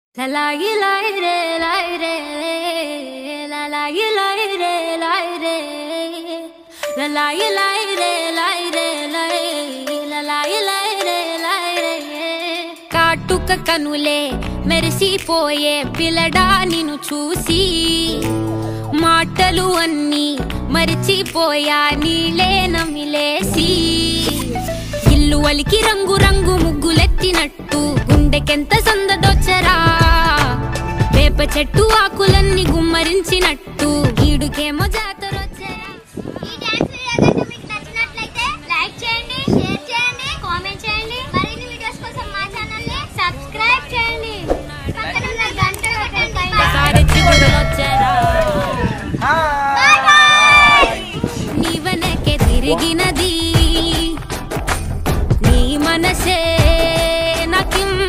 La la yi la yi re la yi re la la yi la yi re la yi re la la yi la yi re la yi re la yi la la yi la yi re la yi re కాటుక కనులే మెరిసిపోయే పిల్లడా నిన్ను చూసి మాటలు అన్నీ మరిచిపోయా నీళ్ళే నమిలేసి ఇల్లు వలికి రంగు రంగు ముగ్గులెత్తినట్టు గుండెకెంత సందదొచ్చరా వేప చెట్టు ఆకులన్నీ గుమ్మరించినట్టు ఈడుకేమో జాతరొచ్చరా ఈ డాన్స్ వీడియో కనుక మీకు నచ్చినట్లయితే లైక్ చేయండి షేర్ చేయండి కామెంట్ చేయండి మరిన్ని వీడియోస్ కోసం మా ఛానల్ ని సబ్స్క్రైబ్ చేయండి పక్కన ఉన్న గంట కొట్టండి సారెచ్చి గుడలొచ్చరా బై బై నీ వెనకే తిరిగినది నీ మనసే నాకిమ్మ